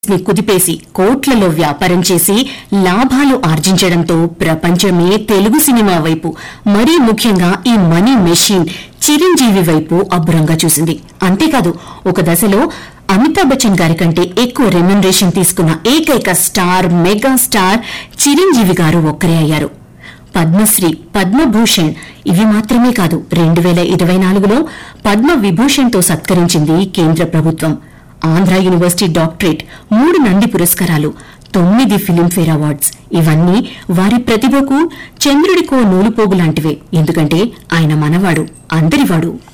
ని కుదిపేసి కోట్లలో వ్యాపారం చేసి లాభాలు ఆర్జించడంతో ప్రపంచమే తెలుగు సినిమా వైపు మరీ ముఖ్యంగా ఈ మనీ మెషిన్ చిరంజీవి వైపు అబ్బురంగా చూసింది అంతేకాదు ఒక దశలో అమితాబ్ బచ్చన్ గారి కంటే ఎక్కువ రెమ్యునరేషన్ తీసుకున్న ఏకైక స్టార్ మెగా స్టార్ చిరంజీవి గారు ఒక్కరే అయ్యారు పద్మశ్రీ పద్మభూషణ్ ఇవి మాత్రమే కాదు రెండు వేల ఇరవై నాలుగులో పద్మ విభూషణ్తో సత్కరించింది కేంద్ర ప్రభుత్వం ఆంధ్ర యూనివర్సిటీ డాక్టరేట్ మూడు నంది పురస్కారాలు తొమ్మిది ఫిలింఫేర్ అవార్డ్స్ ఇవన్నీ వారి ప్రతిభకు చంద్రుడికో నూలుపోగు లాంటివే ఎందుకంటే ఆయన మనవాడు అందరివాడు